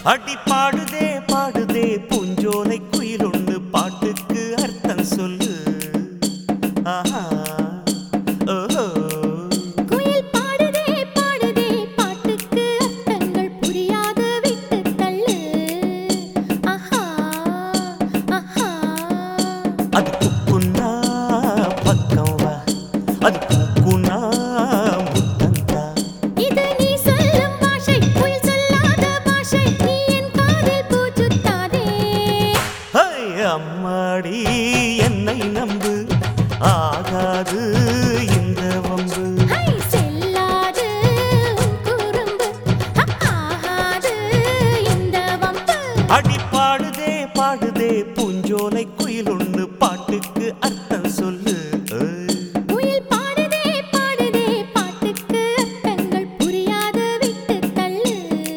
அடி பாடுதே பாடுதே பூஞ்சோலை குயிலொண்டு பாட்டுக்கு அர்த்தம் சொல்லு ஆஹா ஓஹோ குயில் பாடுதே பாடுதே பாட்டுக்கு அர்த்தங்கள் புரியாது விட்டு தள்ளு ஆஹா ஆஹா அது குக்குன்னா பக்கம் வா அது குக்குன்னா முத்தந்தா இது நீ சொல்லும் பாஷை குயில் சொல்லாத பாஷை நீ என் காதில் பூச்சுத்தாதே ஹை, அம்மாடி என்னை நம்பு ஆகாது இந்த வம்பு ஹை செல்லாது உன் குறும்பு ஆகாது இந்த வம்பு அடி பாடுதே பாடுதே பூஞ்சோலை குயில் ஒன்று பாட்டுக்கு அர்த்தம் சொல்லு ஏய். குயில் பாடுதே பாடுதே பாட்டுக்கு அர்த்தங்கள் புரியாது விட்டு தள்ளு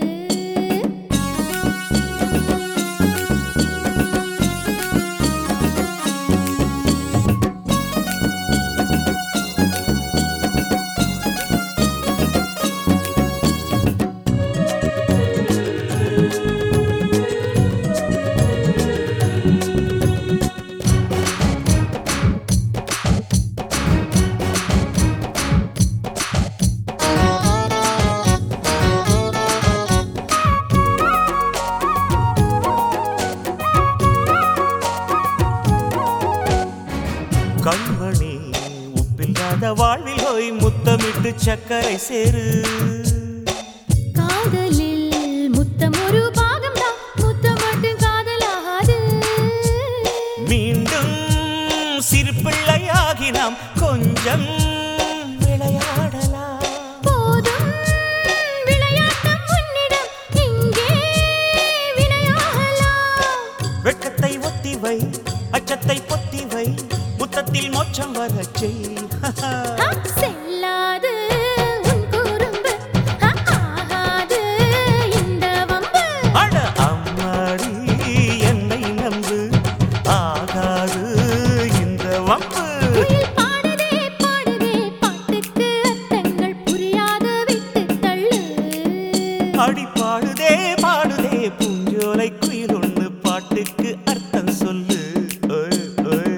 கண்மணி உப்பில்லாத வாழ்வில் போய் முத்தமிட்டு சக்கரை சேரு காதலில் முத்தம் ஒரு பாகம்தான் முத்தம் மட்டும் காதலாகாது மீண்டும் சிறு பிள்ளையாகி நாம் கொஞ்சம் விளையாடலாம் போதும் விளையாட்டம் உன்னிடம் இங்கே வினையாகலாம் வெட்கத்தை ஒத்தி வை அச்சத்தை பொத்தி வை முத்தத்தில் மோட்சம் வரச் செய் ஆ, செல்லாது உன் குறும்பு ஆ, ஆகாது இந்த வம்பு அட அம்மாடி என்னை நம்பு ஆகாது இந்த வம்பு குயில் பாடுதே பாடுதே பாட்டுக்கு அர்த்தங்கள் புரியாது விட்டு தள்ளு அடி பாடுதே பாடுதே பூஞ்சோலை குயில் ஒன்று பாட்டுக்கு அர்த்தம் சொல்லு ஓய், ஓய்.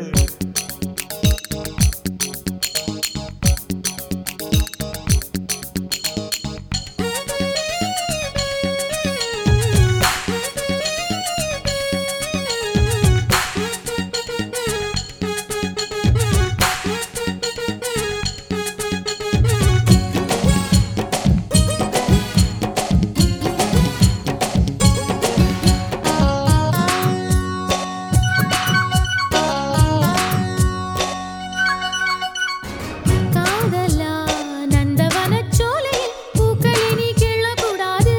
காதலா நந்தவனச் சோலையில் பூக்களை நீ கிள்ளக்கூடாது.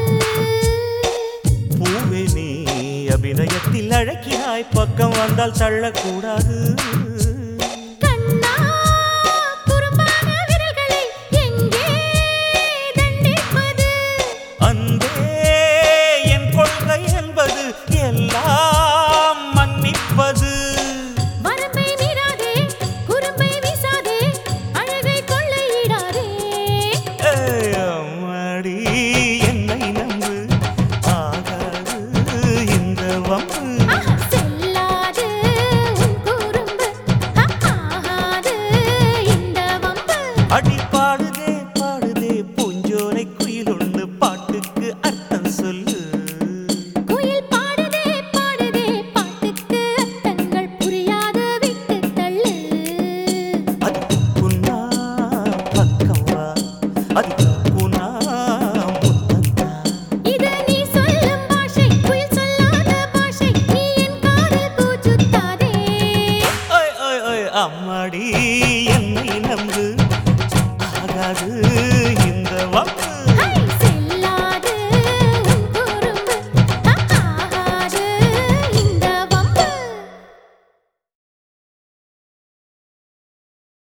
பூவே நீ அபிநயத்தில் அழகினாய் பக்கம் வந்தால் தள்ளக்கூடாது கண்ணா, குறும்பான விரல்களை எங்கே தண்டிப்பது? அன்பே என் கொள்கை என்பது எல்லாம் மன்னிப்பது வரம்பை மீறாதே, குறும்பை வீசாதே, அழகை கொள்ளையிடாதே. ஏய், அம்மாடி என்னை நம்பு ஆகாது இந்த வம்பு ஆஹா, செல்லாது உன் குறும்பு, ஆகாது இந்த வம்பு. அடி பாடுதே பாடுதே பூஞ்சோலை குயில் ஒன்று பாட்டுக்கு அர்த்தம் சொல்லு குயில் பாடுதே பாடுதே பாட்டுக்கு அர்த்தங்கள் புரியாது விட்டு தள்ளு அது குன்னா பக்கம் வா அது குன்னா முத்தந்தா இது நீ சொல்லும் பாஷை குயில் சொல்லாத பாஷை நீ என் காதில் பூச்சுத்தாதே ஓய் ஓய் ஓய் அம்மாடி என்னை நம்பு ஆகாது